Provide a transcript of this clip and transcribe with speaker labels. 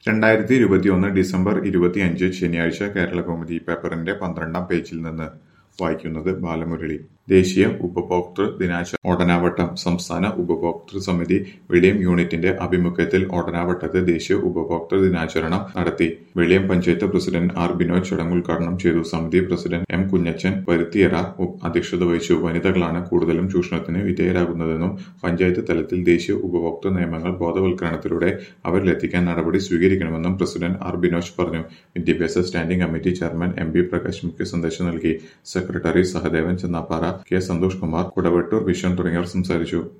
Speaker 1: രണ്ടായിരത്തി ഇരുപത്തിയൊന്ന് ഡിസംബർ ഇരുപത്തിയഞ്ച് ശനിയാഴ്ച കേരളകൗമുദി പേപ്പറിന്റെ പന്ത്രണ്ടാം പേജിൽ നിന്ന് വായിക്കുന്നത് ബാലമുരളി ദേശീയ ഉപഭോക്തൃ ദിനാചരണം ഓടനാവട്ടം സംസ്ഥാന ഉപഭോക്തൃ സമിതി വെളിയം യൂണിറ്റിന്റെ ആഭിമുഖ്യത്തിൽ ഓടനാവട്ടത്ത് ദേശീയ ഉപഭോക്തൃ ദിനാചരണം നടത്തി Veliyam panchayat president R Binoy ചടങ്ങ് ഉദ്ഘാടനം ചെയ്തു സമിതി പ്രസിഡന്റ് എം കുഞ്ഞച്ചൻ പരുത്തിയറ ഉ- അധ്യക്ഷത വഹിച്ചു വനിതകളാണ് കൂടുതലും ചൂഷണത്തിന് വിധേയരാകുന്നതെന്നും പഞ്ചായത്ത് തലത്തിൽ ദേശീയ ഉപഭോക്തൃ നിയമങ്ങൾ ബോധവൽക്കരണത്തിലൂടെ അവരിലെത്തിക്കാൻ നടപടി സ്വീകരിക്കണമെന്നും പ്രസിഡന്റ് ആർ ബിനോജ് പറഞ്ഞു വിദ്യാഭ്യാസ standing committee chairman M B Prakash മുഖ്യ സന്ദേശം നൽകി സെക്രട്ടറി സഹദേവൻ ചെന്നാപ്പാറ കെ സന്തോഷ് കുമാർ കുടവട്ടൂർ വിശ്വൻ തുടങ്ങിയവർ സംസാരിച്ചു